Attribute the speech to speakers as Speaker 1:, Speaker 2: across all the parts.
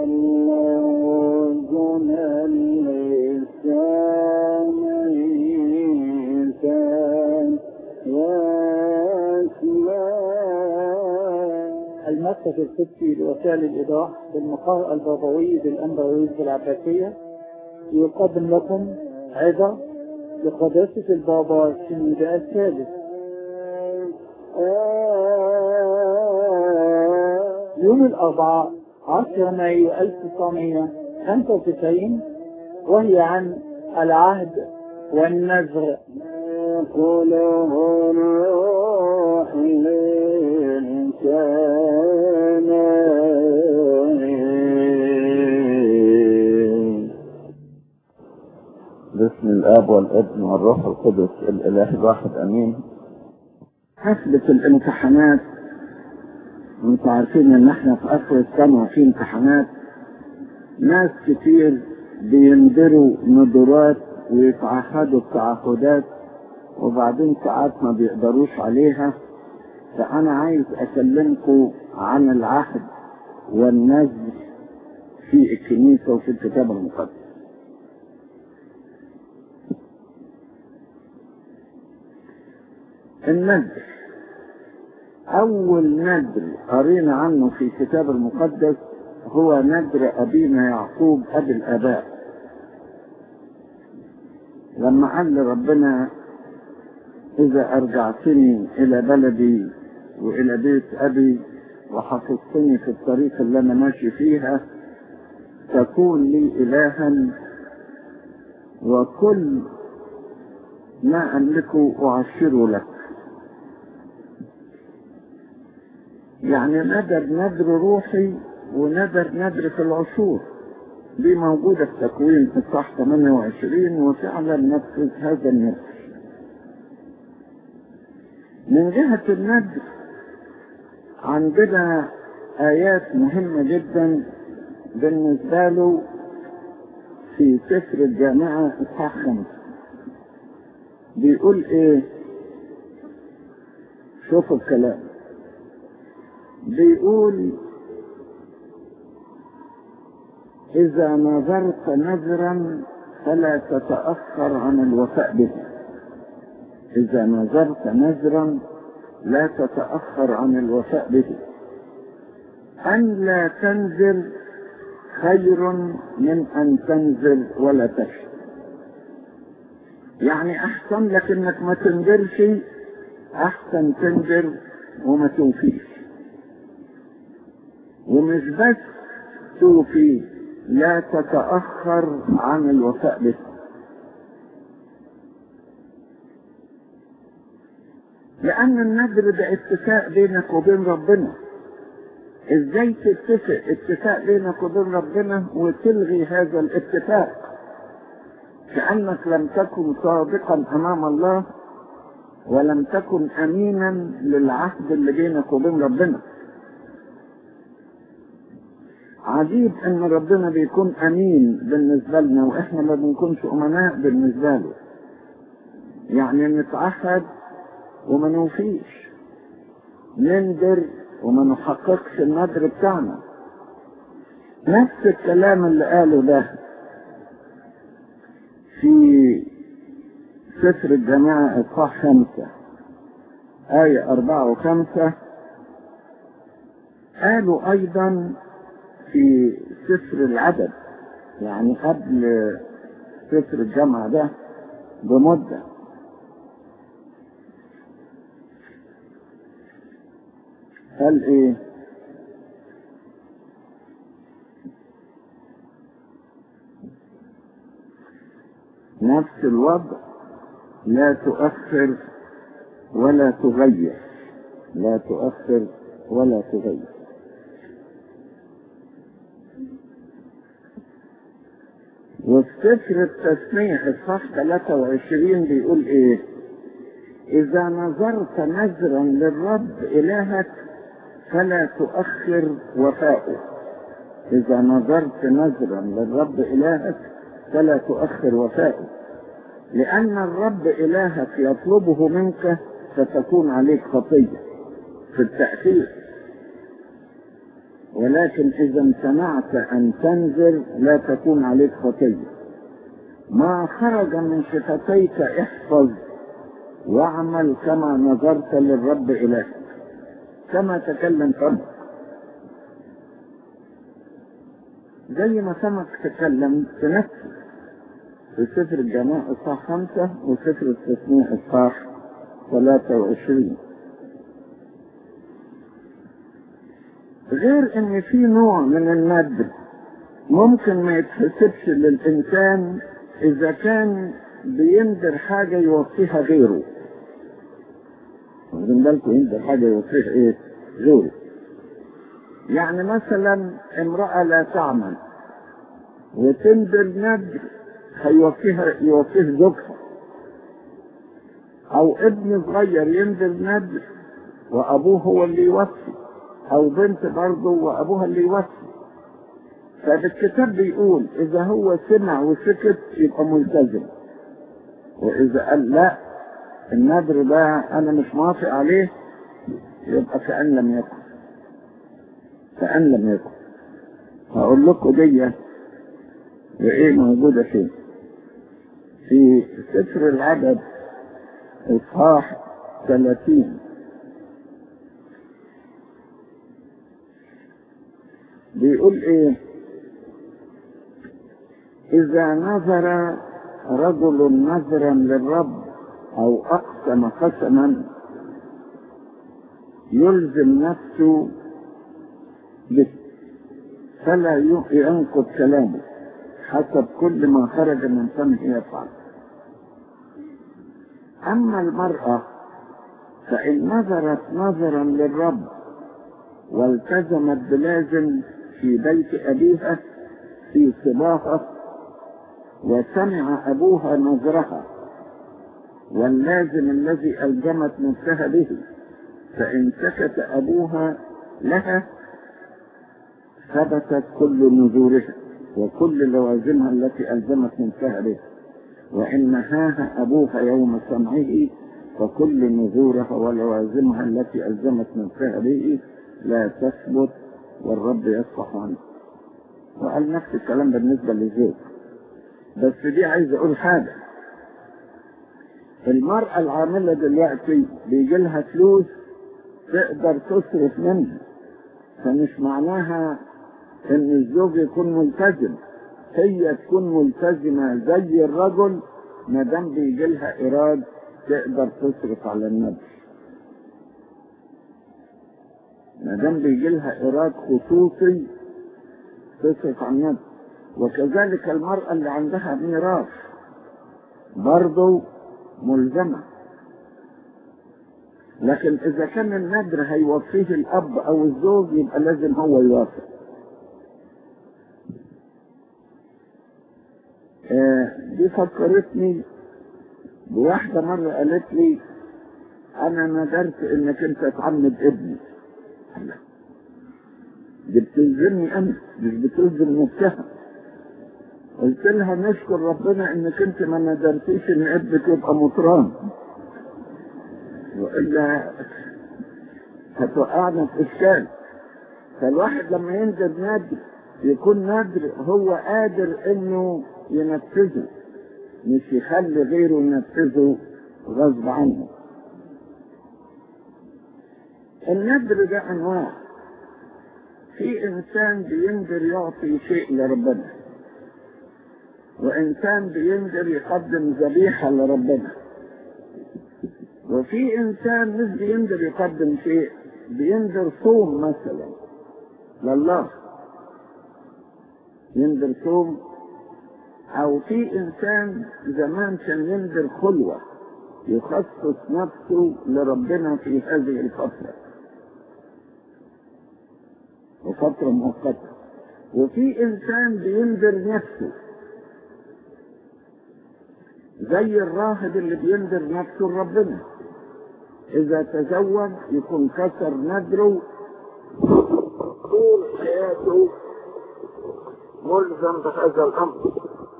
Speaker 1: اللوزن اللسان إنسان يسمع
Speaker 2: المركز القدسي لوسائل الإيضاح بالمقر البابوي بالأنبرويز بالعباسية يقدم لكم عظة لقداسة البابا شنودة الثالث يوم الأربعاء 10 مايو 1995 وهي عن العهد والنذر
Speaker 1: كله الروح للإنسان
Speaker 3: باسم الاب والابن والروح القدس الاله الواحد امين
Speaker 1: حفلة الامتحانات انتوا عارفين ان احنا في اخر السنة في امتحانات ناس كتير بينذروا نذرات ويتعهدوا بتعهدات وبعدين ساعات ما بيقدروش عليها فانا عايز اكلمكم عن العهد والنذر في الكنيسة وفي الكتاب المقدس النذر أول نذر قرينا عنه في الكتاب المقدس هو نذر أبينا يعقوب أبي الآباء لما قال لربنا إذا أرجعتني إلى بلدي وإلى بيت أبي وحفظتني في الطريق اللي أنا ماشي فيها تكون لي إلها وكل ما أملكه أعشره لك يعني ندر ندر روحي وندر ندر في العصور دي موجودة في تكوين في الصح 28 وفعلا نفذ هذا الندر من جهة الندر عندنا آيات مهمة جدا بالنسبة له في سفر الجامعة إصحاح خمسة بيقول إيه شوفوا الكلام بيقول إذا نظرت نذرا فلا تتأخر عن الوفاء به إذا نظرت نذرا لا تتأخر عن الوفاء به أن لا تنزل خير من أن تنزل ولا تشفى يعني أحسن لك إنك ما تنزلش أحسن تنزل وما توفيش ومش بس توفي لا تتأخر عن الوفاء به لأن النذر ده اتفاق بينك وبين ربنا ازاي تتفق اتفاق بينك وبين ربنا وتلغي هذا الاتفاق كأنك لم تكن صادقا أمام الله ولم تكن أمينا للعهد اللي بينك وبين ربنا عجيب ان ربنا بيكون امين بالنسبة لنا واحنا ما بنكونش امناء بالنسبة له يعني نتعهد وما نوفيش نندر وما نحققش النذر بتاعنا نفس الكلام اللي قاله ده في سفر الجماعة إصحاح خمسة آية أربعة وخمسة قالوا أيضا في سفر العدد يعني قبل سفر الجامعة ده بمدة قال ايه نفس الوضع لا تؤخر ولا تغير لا تؤخر ولا تغير وفي سفر التسميح الصح 23 بيقول ايه اذا نظرت نذرا للرب الهك فلا تؤخر وفاؤه اذا نظرت نذرا للرب الهك فلا تؤخر وفاؤه لان الرب الهك يطلبه منك فتكون عليك خطيه في التاخير ولكن إذا امتنعت أن تنذر لا تكون عليك خطية ما خرج من شفتيك احفظ واعمل كما نظرت للرب إلهك كما تكلم ربك زي ما سمك تكلم في نفسه في سفر الجماع إصحاح خمسة وسفر التسمية إصحاح ثلاثة وعشرين غير ان في نوع من الندب ممكن ما يتحسبش للانسان اذا كان بيندر حاجة يوصيها غيره واخدين بالكم يندر حاجة يوصيها ايه غيره يعني مثلا امرأة لا تعمل وتندر ندر هيوفيها يوفيه زوجها او ابن صغير يندر ندر وابوه هو اللي يوفي او بنت برضه وابوها اللي يوفي فالكتاب بيقول اذا هو سمع وسكت يبقى ملتزم واذا قال لا النذر ده انا مش موافق عليه يبقى كأن لم يكن كأن لم يكن هقول لكم دي وايه موجودة فين في سفر العدد اصحاح 30 بيقول ايه اذا نظر رجل نظرا للرب او اقسم قسما يلزم نفسه به فلا ينقض كلامه حسب كل ما خرج من فمه يفعل اما المرأة فان نظرت نظرا للرب والتزمت بلازم في بيت أبيها في صباها وسمع أبوها نظرها واللازم الذي ألزمت نفسها به فإن سكت أبوها لها ثبتت كل نذورها وكل لوازمها التي ألزمت نفسها به وإن نهاها أبوها يوم سمعه فكل نذورها ولوازمها التي ألزمت نفسها به لا تثبت والرب يصفح عنه وقال نفس الكلام بالنسبة للزوج بس دي عايز اقول حاجة المرأة العاملة دلوقتي بيجي لها فلوس تقدر تصرف منها فمش معناها ان الزوج يكون ملتزم هي تكون ملتزمة زي الرجل ما دام بيجي لها ايراد تقدر تصرف على النبي ما دام بيجي لها ايراد خصوصي تصرف عن النبي وكذلك المرأة اللي عندها ميراث برضه ملزمة لكن إذا كان النذر هيوفيه الأب أو الزوج يبقى لازم هو يوافق آه دي فكرتني بواحدة مرة قالت لي أنا نذرت إنك أنت تعمد ابني دي بتلزمني أنا مش بتلزم نفسها قلت لها نشكر ربنا انك انت ما ندرتيش ان ابنك يبقى مطران والا هتوقعنا في اشكال فالواحد لما ينزل نادر يكون نادر هو قادر انه ينفذه مش يخلي غيره ينفذه غصب عنه النذر ده انواع في انسان بينذر يعطي شيء لربنا وإنسان بينذر يقدم ذبيحة لربنا وفي إنسان مش بينذر يقدم شيء بينذر صوم مثلا لله ينذر صوم أو في إنسان زمان كان ينذر خلوة يخصص نفسه لربنا في هذه الفترة وفترة مؤقتة وفي إنسان بينذر نفسه زي الراهب اللي بينذر نفسه لربنا اذا تزوج يكون كسر نذره طول حياته ملزم بهذا الامر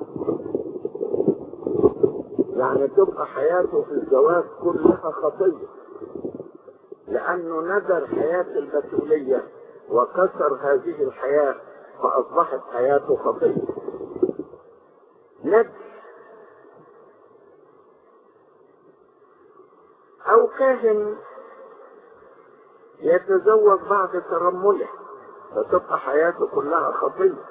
Speaker 1: يعني تبقى حياته في الزواج كلها خطيه لانه نذر حياه البتوليه وكسر هذه الحياة فأصبحت حياته خطية ندر أو كاهن يتزوج بعد ترمله فتبقى حياته كلها خطية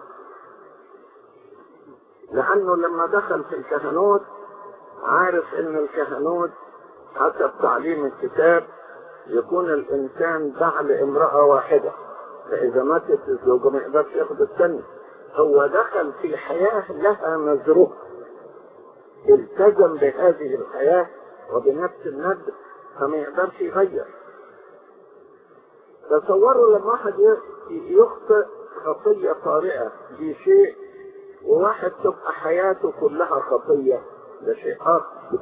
Speaker 1: لأنه لما دخل في الكهنوت عارف إن الكهنوت حسب تعليم الكتاب يكون الإنسان بعل امرأة واحدة فإذا ماتت الزوجة ما يقدرش ياخد الثانية هو دخل في حياة لها نذرها التزم بهذه الحياة وبنفس الندر فما يقدرش يغير تصوروا لما واحد يخطئ خطية طارئة في شيء وواحد تبقى حياته كلها خطية ده شيء آخر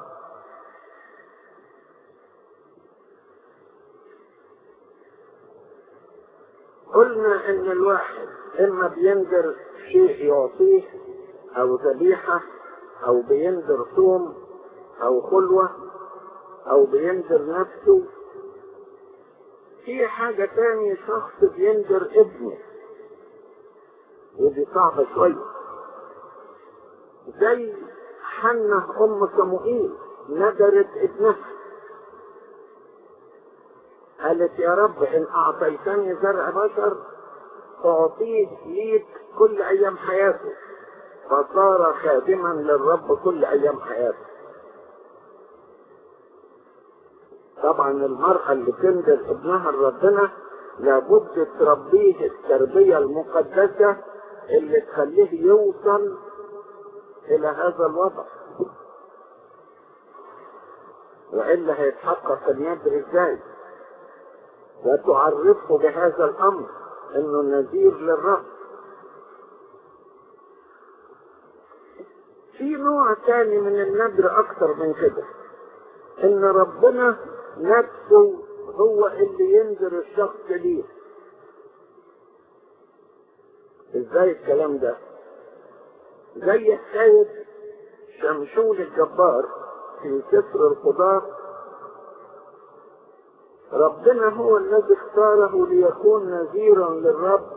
Speaker 1: قلنا ان الواحد اما بينذر شيء يعطيه او ذبيحة او بينذر صوم او خلوة او بينذر نفسه في حاجة تاني شخص بينذر ابنه ودي صعبة شوية زي حنة ام صموئيل نذرت ابنها قالت يا رب ان اعطيتني زرع بشر اعطيه ليك كل ايام حياته فصار خادما للرب كل ايام حياته طبعا المرأة اللي تنذر ابنها لربنا لابد تربيه التربية المقدسة اللي تخليه يوصل الى هذا الوضع والا هيتحقق النذر ازاي وتعرفه بهذا الامر انه نذير للرب في نوع تاني من النذر اكتر من كده ان ربنا نفسه هو اللي ينذر الشخص ليه ازاي الكلام ده زي حكاية شمشون الجبار في سفر القضاة ربنا هو الذي اختاره ليكون نذيرا للرب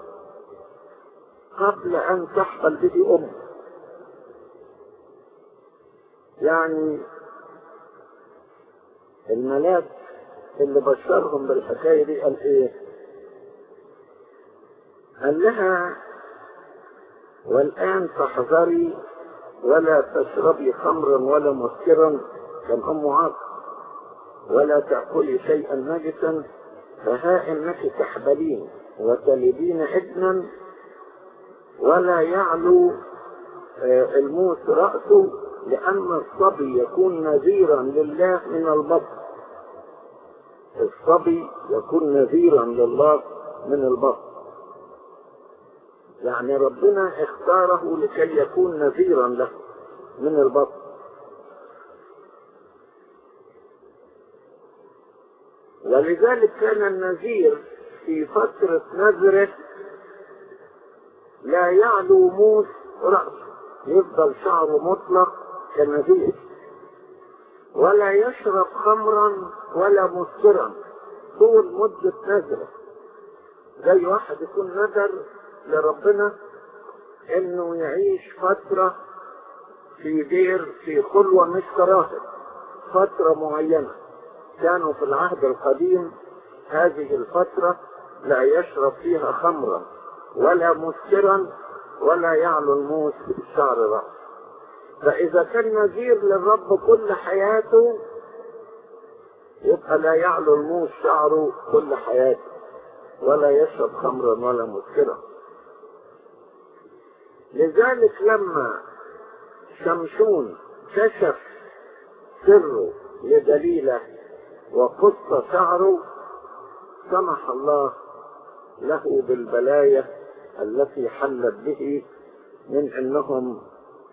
Speaker 1: قبل ان تحصل به امه يعني الملاك اللي بشرهم بالحكاية دي قال ايه قال لها والآن تحذري ولا تشربي خمرا ولا مسكرا كان أم عاصم ولا تأكلي شيئا نجسا فها إنك تحبلين وتلدين ابنا ولا يعلو الموت رأسه لأن الصبي يكون نذيرا لله من البطن الصبي يكون نذيرا لله من البطن يعني ربنا اختاره لكي يكون نذيرا له من البطن ولذلك كان النذير في فترة نذره لا يعلو موس رأسه يفضل شعره مطلق كنذير ولا يشرب خمرا ولا مسكرا طول مدة نذره زي واحد يكون نذر لربنا انه يعيش فترة في دير في خلوة مش كراهب فترة معينة كانوا في العهد القديم هذه الفترة لا يشرب فيها خمرا ولا مسكرا ولا يعلو الموت شعر رأس فإذا كان نذير للرب كل حياته يبقى لا يعلو الموت شعره كل حياته ولا يشرب خمرا ولا مسكرا لذلك لما شمشون كشف سره لدليله وقص شعره سمح الله له بالبلايا التي حلت به من انهم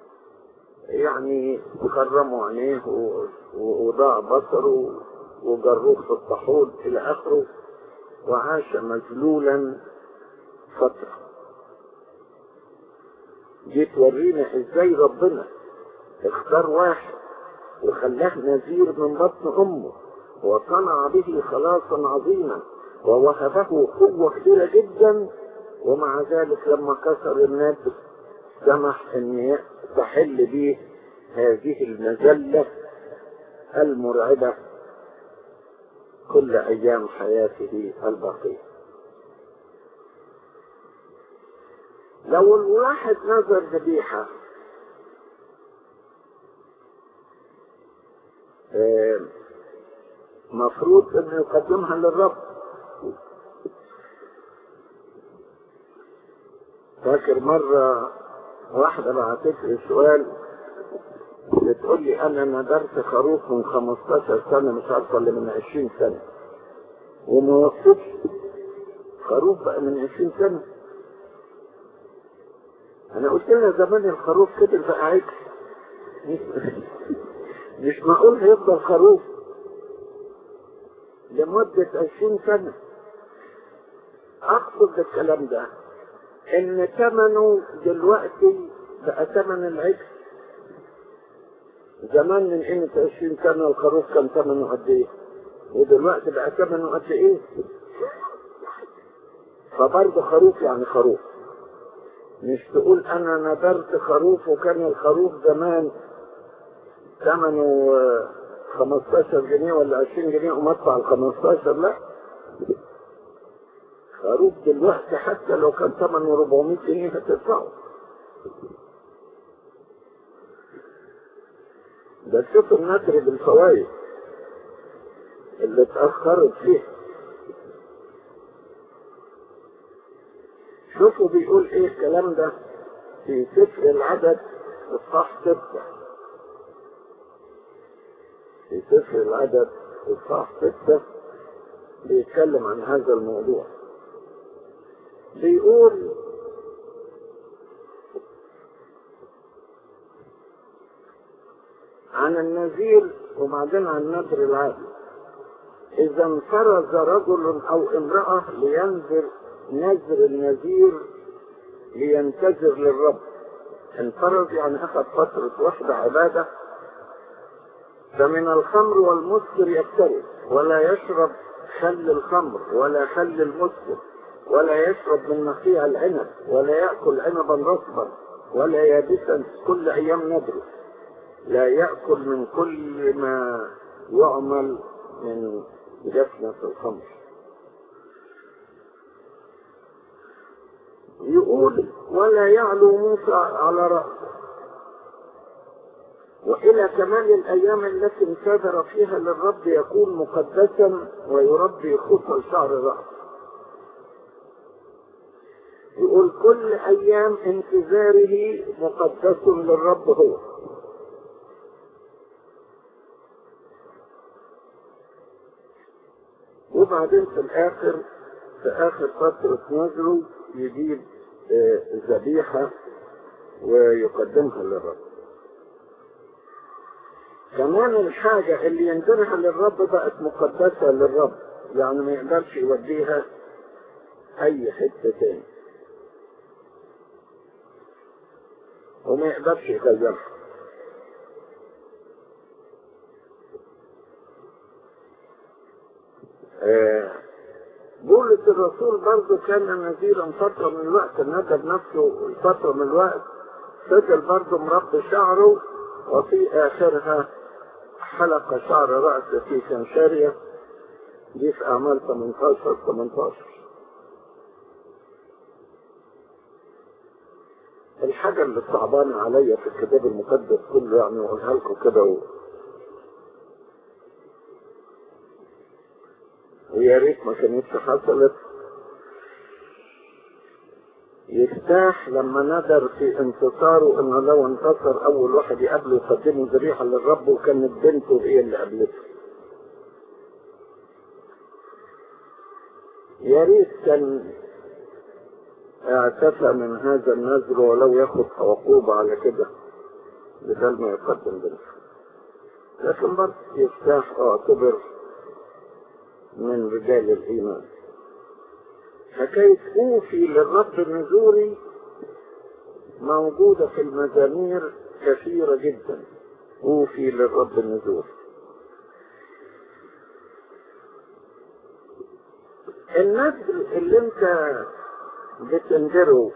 Speaker 1: يعني خرموا عينيه وضاع بصره وجروه في الطحون الى اخره وعاش مذلولا فتره دي تورينا ازاي ربنا اختار واحد وخلاه نذير من بطن امه وصنع به خلاصا عظيما
Speaker 4: ووهبه قوة كبيرة جدا ومع ذلك لما كسر النادر سمح ان تحل به هذه المذلة المرعبة كل ايام حياته الباقية لو الواحد نظر ذبيحة آه، مفروض انه يقدمها للرب فاكر مرة واحدة بعتت لي سؤال بتقول لي انا ندرت خروف من 15 سنة مش عارفة ولا من 20 سنة وما وصلتش خروف بقى من 20 سنة انا قلت لها زمان الخروف كبر بقى عجل مش معقول هيفضل خروف لمدة 20 سنة اقصد الكلام ده ان ثمنه دلوقتي بقى ثمن العجل زمان من قيمة 20 سنة الخروف كان ثمنه قد ايه ودلوقتي بقى ثمنه قد ايه فبرضه خروف يعني خروف مش تقول انا نذرت خروف وكان الخروف زمان ثمنه آه، 15 جنيه ولا 20 جنيه ومدفع ال 15 لا خروف دلوقتي حتى لو كان ثمنه 400 جنيه هتدفعه ده شوف النذر بالفوائد اللي اتأخرت فيه شوفوا بيقول ايه الكلام ده في سفر العدد اصحاح ستة في سفر العدد اصحاح ستة بيتكلم عن هذا الموضوع بيقول عن النذير وبعدين عن النذر العادي إذا انفرز رجل أو امرأة لينذر نذر النذير لينتذر للرب انفرز يعني أخذ فترة وحدة عبادة فمن الخمر والمسكر يفترس ولا يشرب خل الخمر ولا خل المسكر ولا يشرب من نقيع العنب ولا يأكل عنبا رطبا ولا يابسا كل أيام ندره لا يأكل من كل ما يعمل من جفنة الخمر يقول ولا يعلو موسى على رأسه وإلى كمال الأيام التي انتظر فيها للرب يكون مقدسا ويربي خصل شعر رأسه يقول كل أيام انتظاره مقدس للرب هو وبعدين في الآخر في آخر فترة نذره يجيب آه، ذبيحة ويقدمها للرب كمان الحاجة اللي ينذرها للرب بقت مقدسة للرب يعني ما يقدرش يوديها أي حتة تاني وما يقدرش يغيرها آه، بولس الرسول برضه كان نذيرا فترة من الوقت ندب نفسه فترة من الوقت فضل برضه مربي شعره وفي آخرها حلق شعر رأسه في كنشارية دي في أعمال 18 18 الحاجة اللي صعبانة عليا في الكتاب المقدس كله يعني أقولها لكم كده و... ويا ريت ما كانتش حصلت يفتاح لما ندر في انتصاره انه لو انتصر اول واحد يقابله يقدمه ذبيحه للرب وكانت بنته هي اللي قابلته. يا ريت كان اعتفى من هذا النذر ولو ياخد عقوبة على كده بدل ما يقدم بنته. لكن برضه يفتاح اعتبر من رجال الإيمان حكاية أوفي للرب نزوري موجودة في المزامير كثيرة جدا أوفي للرب نزوري النذر اللي انت بتنذره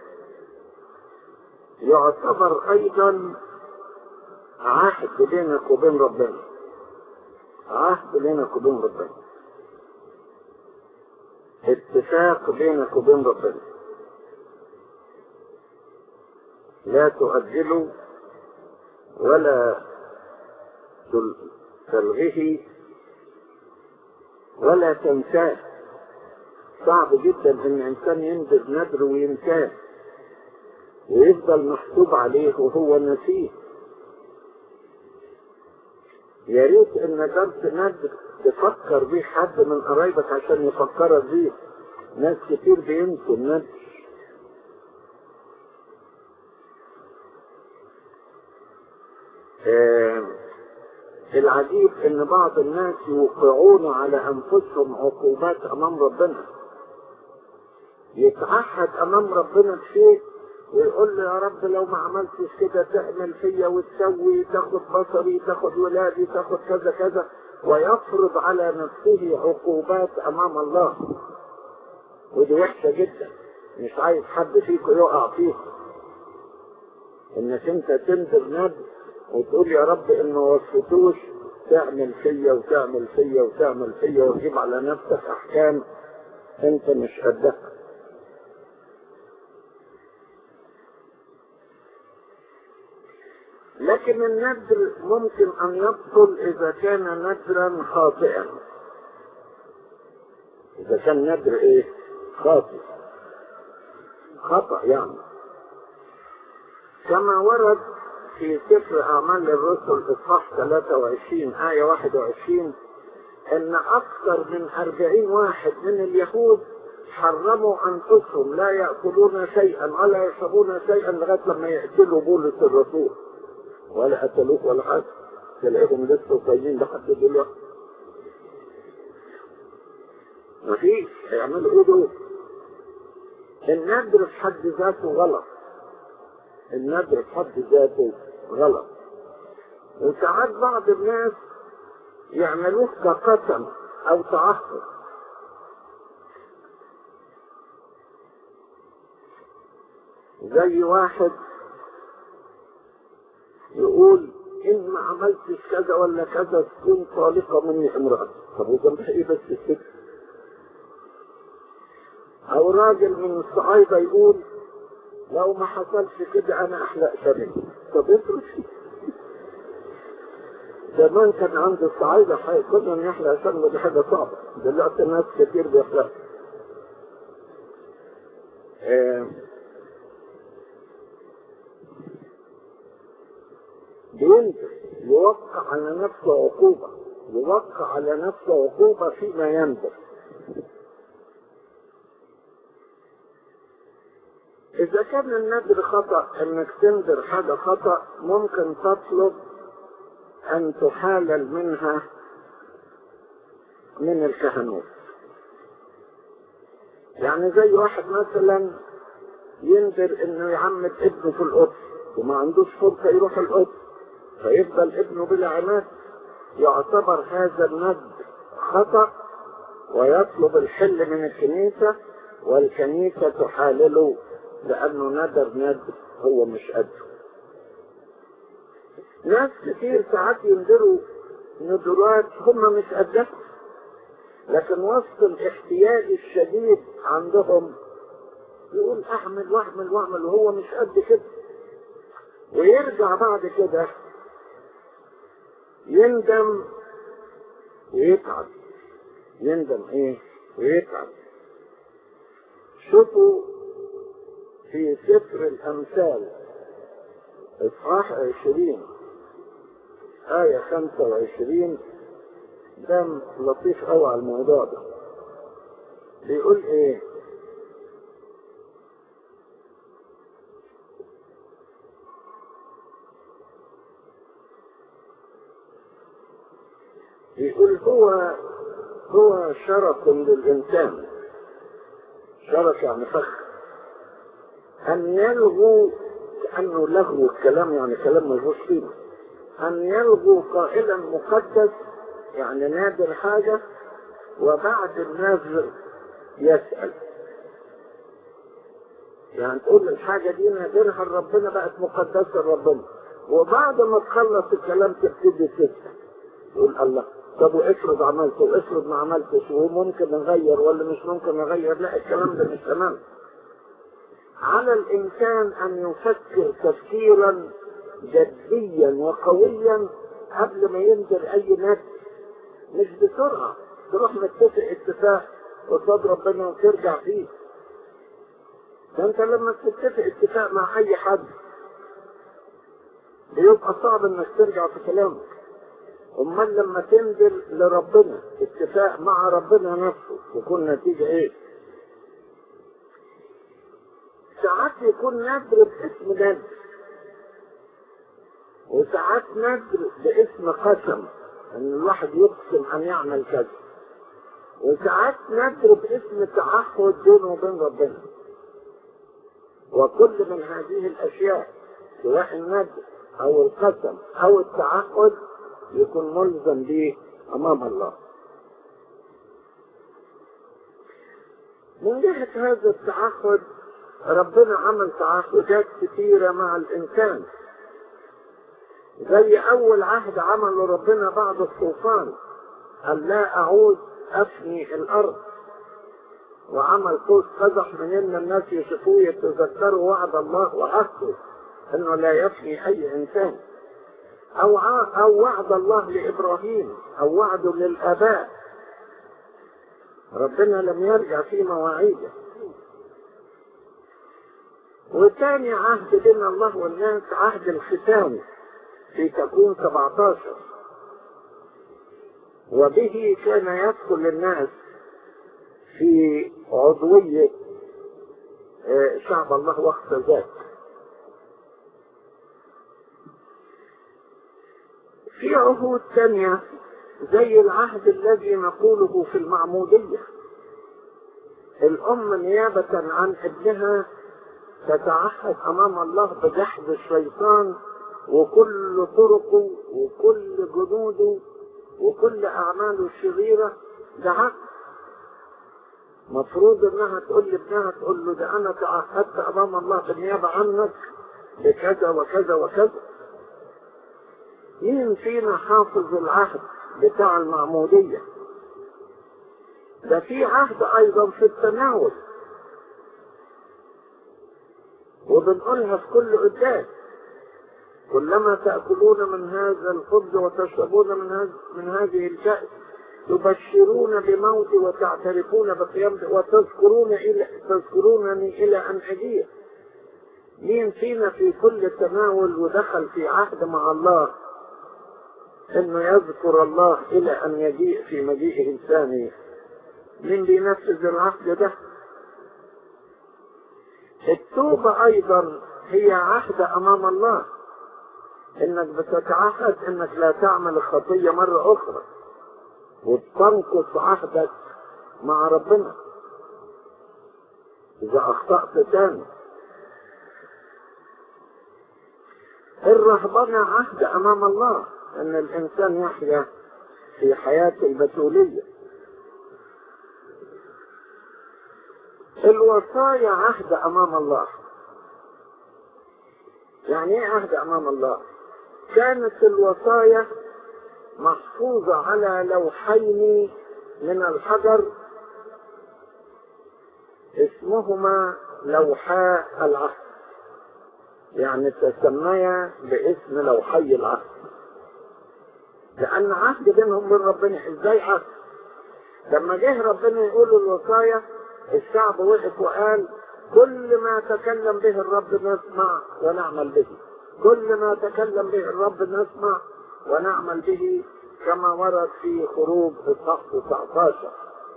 Speaker 4: يعتبر ايضا عهد بينك وبين ربنا عهد بينك وبين ربنا اتفاق بينك وبين ربنا لا تؤجله ولا تلغيه ولا تنساه صعب جدا ان انسان ينذر نذر وينساه ويفضل محسوب عليه وهو نسيه يا ريت ان درس نذر تفكر بيه حد من قرايبك عشان يفكرك بيه ناس كتير بينسوا النذر آه العجيب ان بعض الناس يوقعون على انفسهم عقوبات امام ربنا يتعهد امام ربنا بشيء ويقول له يا رب لو ما عملتش كده تعمل فيا وتسوي تاخد بصري تاخد ولادي تاخد كذا كذا ويفرض على نفسه عقوبات امام الله ودي وحشه جدا مش عايز حد فيكم يقع فيها انك انت تنذر نذر وتقول يا رب ان ما وصفتوش تعمل فيا وتعمل فيا وتعمل فيا وتجيب على نفسك احكام انت مش قدها لكن النذر ممكن ان يبطل اذا كان نذرا خاطئا اذا كان نذر ايه خاطئ خطأ يعني كما ورد في سفر أعمال الرسل إصحاح 23 آية 21 إن أكثر من 40 واحد من اليهود حرموا أنفسهم لا يأكلون شيئا ولا يشربون شيئا لغاية لما يقتلوا بولس الرسول ولا قتلوه ولا حاجة تلاقيهم لسه طيبين لحد دلوقتي مفيش هيعملوا ايه دول؟ النذر في حد ذاته غلط النذر في حد ذاته غلط وساعات بعض الناس يعملوه كقسم او تعهد زي واحد يقول ان ما عملتش كذا ولا كذا تكون طالقة مني امرأة طب وجنبها ايه بس الست او راجل من الصعايدة يقول لو ما حصلش كده انا احلق شبه طب افرض زمان كان عند الصعايدة كنا نحلق شبه دي حاجة صعبة دلوقتي ناس كتير بيحلق آه بينزل يوقع على نفسه عقوبة يوقع على نفسه عقوبة فيما ينزل إذا كان النذر خطأ إنك تنذر حاجة خطأ ممكن تطلب أن تحالل منها من الكهنوت يعني زي واحد مثلا ينذر إنه يعمد ابنه في القدس وما عندوش فرصة يروح القدس فيفضل ابنه بلا عماد يعتبر هذا النذر خطأ ويطلب الحل من الكنيسة والكنيسة تحالله لأنه ندر ندر هو مش قده ناس كتير ساعات ينذروا ندرات هم مش قدها لكن وسط الاحتياج الشديد عندهم يقول اعمل واعمل واعمل وهو مش قد كده ويرجع بعد كده يندم ويتعب يندم ايه ويتعب شوفوا في سفر الأمثال إصحاح عشرين آية خمسة وعشرين ده لطيف أوي على الموضوع ده بيقول إيه بيقول هو هو شرف للإنسان شرف يعني فخر أن يلغوا كأنه لغو الكلام يعني كلام ملهوش قيمة أن يلغوا قائلا مقدس يعني نادر حاجة وبعد النذر يسأل يعني تقول الحاجة دي نادرها لربنا بقت مقدسة لربنا وبعد ما تخلص الكلام تبتدي تسأل تقول الله طب وافرض عملت وافرض ما عملتش وممكن نغير ولا مش ممكن نغير لا الكلام ده مش تمام على الإنسان أن يفكر تفكيرا جديا وقويا قبل ما ينزل أي نفس مش بسرعة تروح متفق اتفاق قصاد ربنا وترجع فيه ده انت لما تتفق اتفاق مع اي حد بيبقى صعب انك ترجع في كلامك امال لما تنزل لربنا اتفاق مع ربنا نفسه يكون نتيجة ايه ساعات يكون نذر باسم نذر وساعات نذر باسم قسم ان الواحد يقسم ان يعمل كذا وساعات نذر باسم تعهد بينه وبين ربنا وكل من هذه الاشياء سواء النذر او القسم او التعهد يكون ملزم به امام الله من جهة هذا التعهد ربنا عمل تعهدات كثيرة مع الإنسان زي أول عهد عمله ربنا بعد الطوفان قال لا أعود أفني الأرض وعمل قوس قزح من إن الناس يشوفوه يتذكروا وعد الله وعهده إنه لا يفني أي إنسان أو أو وعد الله لإبراهيم أو وعده للآباء ربنا لم يرجع في مواعيده وثاني عهد بين الله والناس عهد الختان في تكون 17 وبه كان يدخل الناس في عضوية شعب الله وقت ذاك في عهود ثانية زي العهد الذي نقوله في المعمودية الأم نيابة عن ابنها تتعهد أمام الله بجحد الشيطان وكل طرقه وكل جنوده وكل أعماله الشريرة ده عقد مفروض انها تقول لابنها تقول له ده انا تعهدت امام الله بالنيابه عنك بكذا وكذا وكذا مين فينا حافظ العهد بتاع المعمودية ده في عهد ايضا في التناول وبنقولها في كل قداس كلما تأكلون من هذا الخبز وتشربون من هذا من هذه الكأس تبشرون بموتي وتعترفون بقيامتي وتذكرون إلى تذكرونني إلى أن أجيء مين فينا في كل تناول ودخل في عهد مع الله انه يذكر الله الى ان يجيء في مجيئه الثاني مين بينفذ العهد ده التوبة ايضا هي عهد امام الله انك بتتعهد انك لا تعمل الخطية مرة اخرى وتنقص عهدك مع ربنا اذا اخطأت تاني الرهبنة عهد امام الله ان الانسان يحيا في حياة البتولية الوصايا عهد امام الله يعني ايه عهد امام الله كانت الوصايا محفوظة على لوحين من الحجر اسمهما لوحا العهد يعني تسميا باسم لوحي العهد لأن عهد بينهم وبين ربنا ازاي عهد لما جه ربنا يقول الوصايا الشعب وقف وقال كل ما تكلم به الرب نسمع ونعمل به كل ما تكلم به الرب نسمع ونعمل به كما ورد في خروج اصحاح 19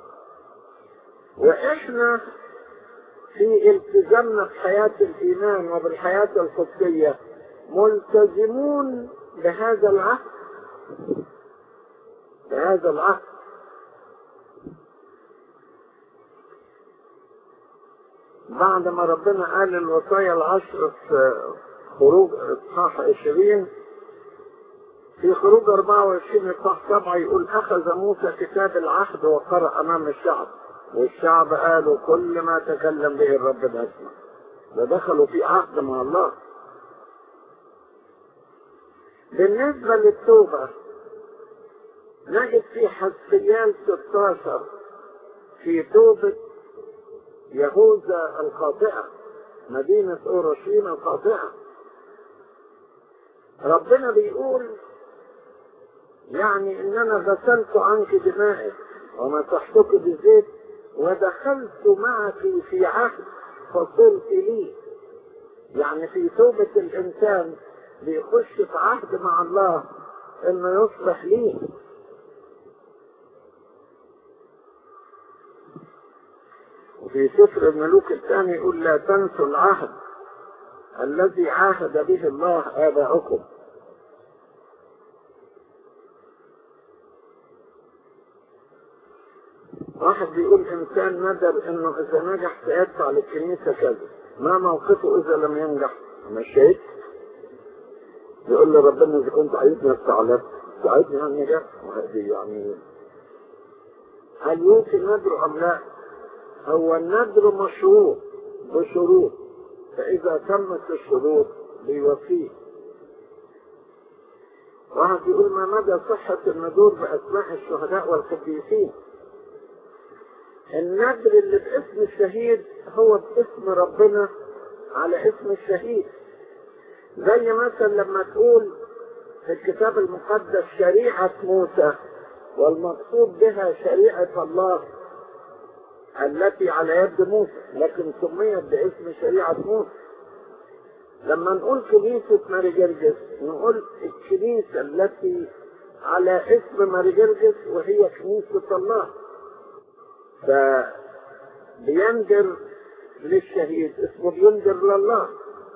Speaker 4: واحنا في التزامنا بحياة الإيمان وبالحياة القدسية ملتزمون بهذا العهد بهذا العهد بعد ما ربنا قال الوصايا العشر في خروج اصحاح 20 في خروج 24 اصحاح 7 يقول اخذ موسى كتاب العهد وقرأ امام الشعب والشعب قالوا كل ما تكلم به الرب نسمع ده دخلوا في عهد مع الله بالنسبة للتوبة نجد في حسيان 16 في توبة يهوذا الخاطئة مدينة أورشليم الخاطئة ربنا بيقول يعني ان انا غسلت عنك دمائك ومسحتك بزيت ودخلت معك في عهد فصرت لي يعني في توبة الانسان بيخش في عهد مع الله انه يصبح ليه وفي سفر الملوك الثاني يقول لا تنسوا العهد الذي عاهد به الله آباؤكم واحد بيقول إنسان ندر إنه إذا نجح سيدفع للكنيسة كذا ما موقفه إذا لم ينجح مشيت يقول لي ربنا إذا كنت عايزني أدفع لك ساعدني على النجاح وهذه يعني هل يوفي الندر أم لا؟ هو الندر مشروط بشروط فإذا تمت الشروط بيوفيه واحد يقول ما مدى صحة النذور بأسماء الشهداء والقديسين النذر اللي باسم الشهيد هو باسم ربنا على اسم الشهيد زي مثلا لما تقول في الكتاب المقدس شريعة موسى والمقصود بها شريعة الله التي على يد موسى لكن سميت باسم شريعة موسى لما نقول كنيسة ماري جرجس نقول الكنيسة التي على اسم ماري جرجس وهي كنيسة الله فبينذر للشهيد اسمه بينذر لله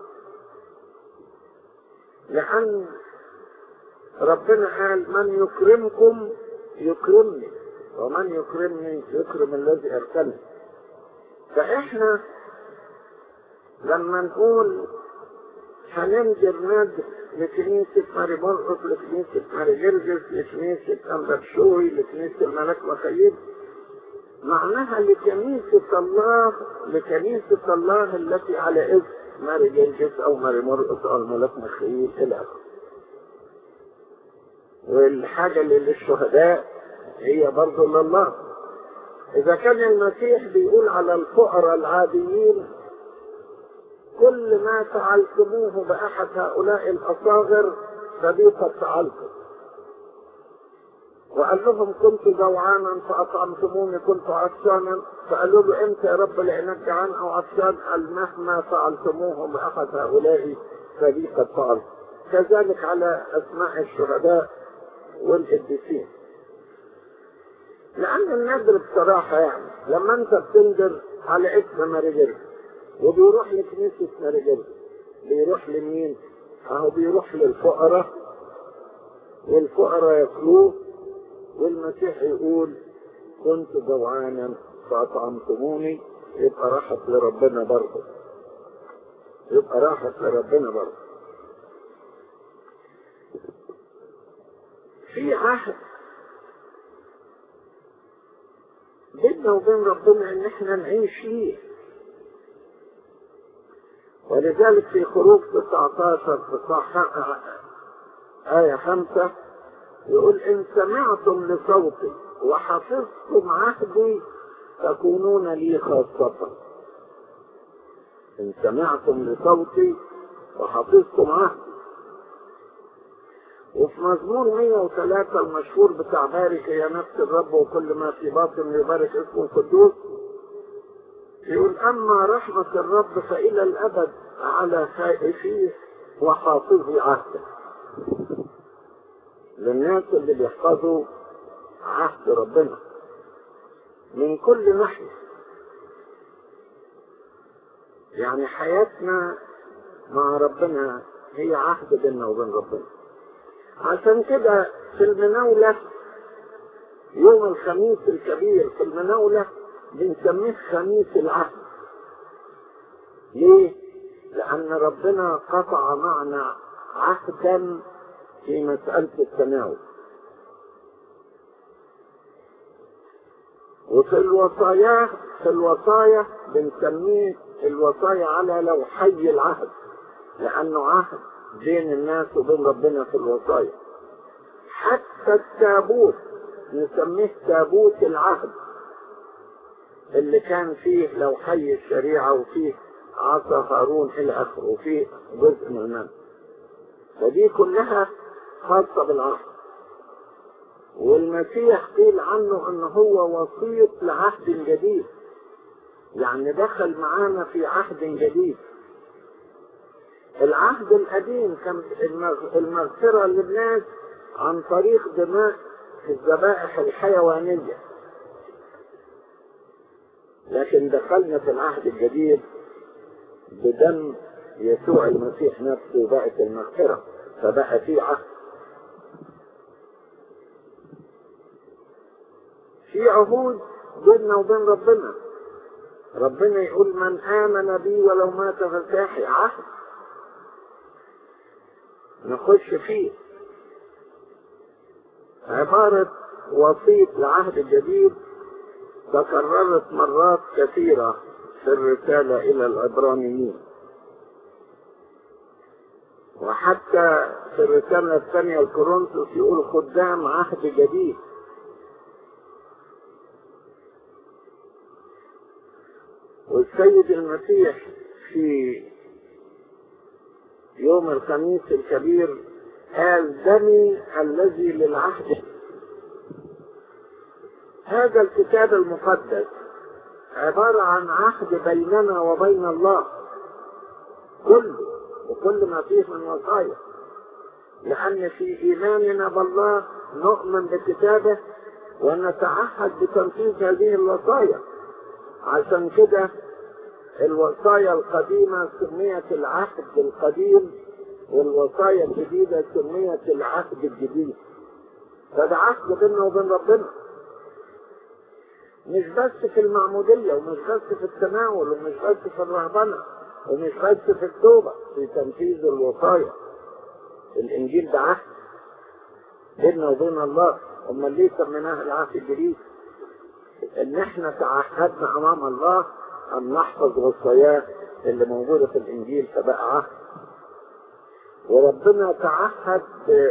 Speaker 4: لأن ربنا قال من يكرمكم يكرمني ومن يكرمني يكرم الذي أرسلني فإحنا لما نقول هننذر ندر لكنيسة ماري مرقس لكنيسة ماري جرجس لكنيسة أمبرشوي لكنيسة الملك مخيب معناها لكنيسة الله لكنيسة الله التي على اسم ماري جرجس أو ماري مرقس أو الملك مخيب إلى آخره والحاجة اللي للشهداء هي برضه لله إذا كان المسيح بيقول على الفقراء العاديين كل ما فعلتموه بأحد هؤلاء الأصاغر فبي قد فعلتم وقال لهم كنت جوعانا فأطعمتموني كنت عطشانا فقالوا له أنت يا رب لأنك جعان أو عطشان قال مهما فعلتموه بأحد هؤلاء فبي قد فعلت كذلك على أسماء الشهداء والقديسين لأن النذر بصراحة يعني لما أنت بتنذر على اسم ماري وبيروح لكنيسة ماري بيروح لمين؟ أهو بيروح للفقراء والفقراء ياكلوه والمسيح يقول كنت جوعانا فأطعمتموني يبقى راحت لربنا برضه يبقى راحت لربنا برضه في عهد بيننا وبين ربنا ان احنا نعيش فيه ولذلك في خروج 19 في صح آية 5 يقول إن سمعتم لصوتي وحفظتم عهدي تكونون لي خاصة إن سمعتم لصوتي وحفظتم عهدي وفي مزمور 103 المشهور بتاع بارك يا نفس الرب وكل ما في باطن يبارك اسمه القدوس يقول أما رحمة الرب فإلى الأبد على خائفيه وحافظي عهده للناس اللي بيحفظوا عهد ربنا من كل ناحية يعني حياتنا مع ربنا هي عهد بيننا وبين ربنا عشان كده في المناولة يوم الخميس الكبير في المناولة بنسميه خميس العهد ليه؟ لأن ربنا قطع معنا عهدا في مسألة التناول وفي الوصايا في الوصايا بنسميه الوصايا على لوحي العهد لأنه عهد بين الناس وبين ربنا في الوصايا حتى التابوت نسميه تابوت العهد اللي كان فيه لوحي الشريعة وفيه عصا هارون إلى آخره وفيه جزء من المن ودي كلها خاصة بالعهد والمسيح قيل عنه ان هو وسيط لعهد جديد يعني دخل معانا في عهد جديد العهد القديم كان المغفرة للناس عن طريق دماء الذبائح الحيوانية لكن دخلنا في العهد الجديد بدم يسوع المسيح نفسه بقت المغفرة فبقى في عهد في عهود بيننا وبين ربنا ربنا يقول من آمن بي ولو مات فساحي عهد نخش فيه عبارة وسيط لعهد جديد تكررت مرات كثيرة في الرسالة إلى العبرانيين وحتى في الرسالة الثانية الكورنثوس يقول خدام عهد جديد والسيد المسيح في يوم الخميس الكبير قال دمي الذي للعهد هذا الكتاب المقدس عبارة عن عهد بيننا وبين الله كله وكل ما فيه من وصايا لأن في إيماننا بالله نؤمن بكتابه ونتعهد بتنفيذ هذه الوصايا عشان كده الوصايا القديمة سميت العهد القديم والوصايا الجديدة سميت العهد الجديد فده عهد بيننا وبين ربنا مش بس في المعمودية ومش بس في التناول ومش بس في الرهبنة ومش بس في التوبة في تنفيذ الوصايا الإنجيل ده عهد بيننا وبين الله أمال ليه سميناه العهد الجديد؟ إن إحنا تعهدنا أمام الله أن نحفظ وصاياه اللي موجودة في الإنجيل فبقى عهد وربنا تعهد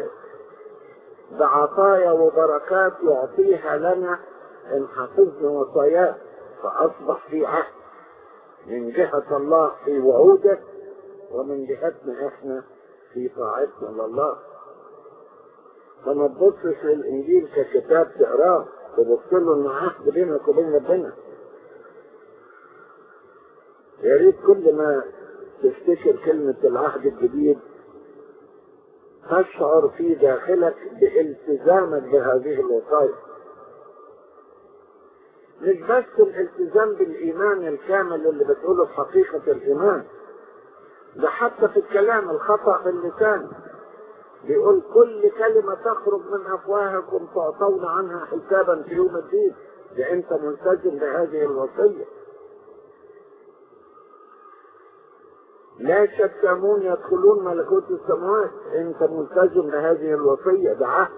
Speaker 4: بعطايا وبركات يعطيها لنا إن حفظنا وصاياه فأصبح في عهد من جهة الله في وعوده ومن جهتنا إحنا في طاعتنا لله فما تبصش للإنجيل ككتاب تقراه تبص له إنه عهد بينك وبين ربنا يا ريت كل ما تفتكر كلمة العهد الجديد تشعر في داخلك بالتزامك بهذه الوصايا مش بس الالتزام بالإيمان الكامل اللي بتقوله في حقيقة الإيمان ده حتى في الكلام الخطأ باللسان بيقول كل كلمة تخرج من أفواهكم تعطون عنها حسابا في يوم الدين ده أنت ملتزم بهذه الوصية لا شتامون يدخلون ملكوت السماوات انت ملتزم بهذه الوصية ده عهد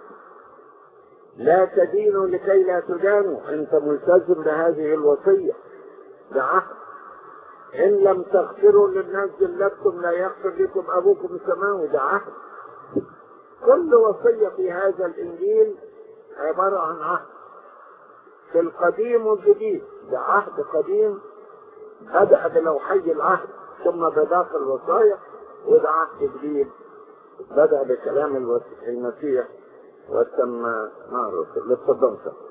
Speaker 4: لا تدينوا لكي لا تدانوا انت ملتزم بهذه الوصية ده عهد ان لم تغفروا للناس ذلتكم لا يغفر لكم ابوكم السماوي ده عهد كل وصية في هذا الانجيل عبارة عن عهد في القديم والجديد ده عهد قديم بدأ بلوحي العهد ثم بباقي الوصايا وده عهد جديد بدأ بكلام المسيح وتم مع الرسل اتفضل